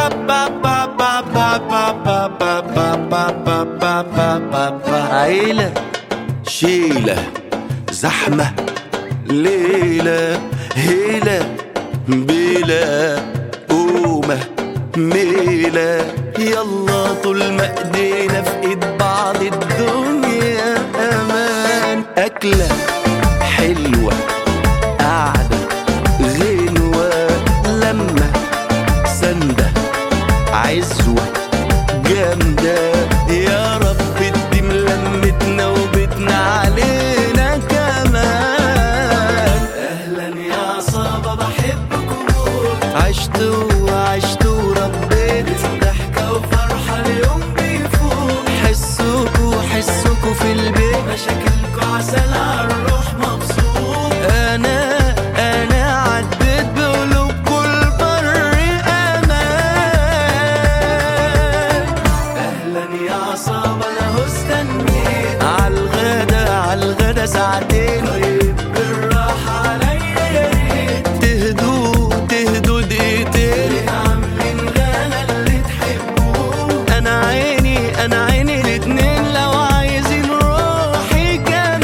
عيلة شيلة زحمة ليلة هيلة بلا قومة ميلة يلا طول ما ايدينا في ايد بعض الدنيا امان اكلة حلوة قعدة غنوة لما سندة عزوة جامدة يا رب اديم لمتنا وبتنا علينا كمان اهلا يا صابة بحبكم عشت وعشت وربيت ضحكة وفرحة اليوم بيفوت حسوكوا حسوكوا في البيت مشاكلكوا عسل عالروح مبسوط انا انا عديت بقلوبكوا البر امان اهلا يا عصابة انا هو استنيت عالغدا عالغدا ساعتين طيب بالراحة عليا يا ريت تهدوا تهدوا دقيقتين عاملين غلا اللي تحبوه انا عيني انا عيني الاتنين لو عايزين روحي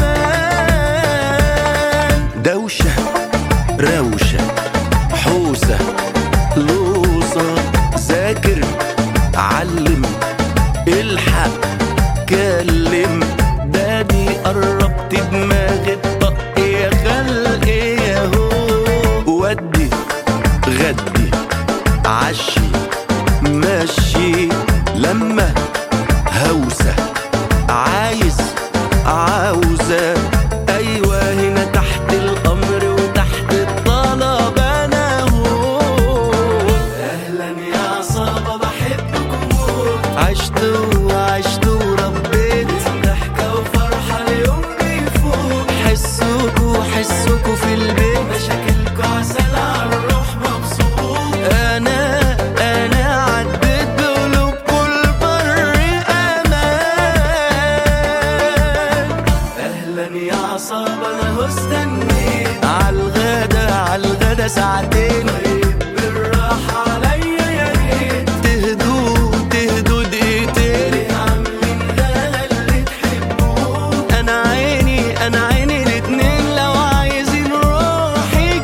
كمان دوشة روشة حوسة لوصة ذاكر علم الحق كلم دادي قربت دماغي الطق يا خلق يا هو ودي غدي عشي مشي لما هوسة عايز عاوزة أيوة هنا تحت الأمر وتحت الطلب أنا هو أهلا يا عصابة بحبكم عشت وعشت وربيت ضحكة وفرحة اليوم بيفوت حسوكوا حسوكوا في البيت مشاكلكوا عسل عالروح مبسوط أنا أنا عديت بقلوبكوا البر أمان اهلا يا عصابة انا هو استنيت عالغدا عالغدا ساعتين طيب بالراحة عليا يا ريت تهدوا تهدوا دقيقتين عاملين غلا اللي تحبوه انا عيني انا عيني الاتنين لو عايزين روحي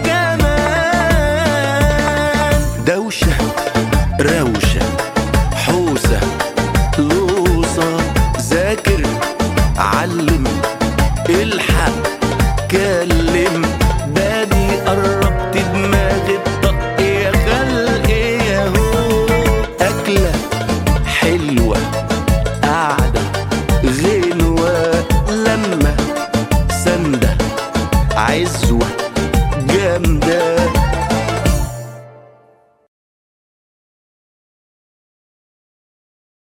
كمان دوشة روشة حوسة لوصة ذاكر علم الحق كلم بادي قربت دماغي الطق يا خلق يا هو أكلة حلوة قعدة غنوة لما سندة عزوة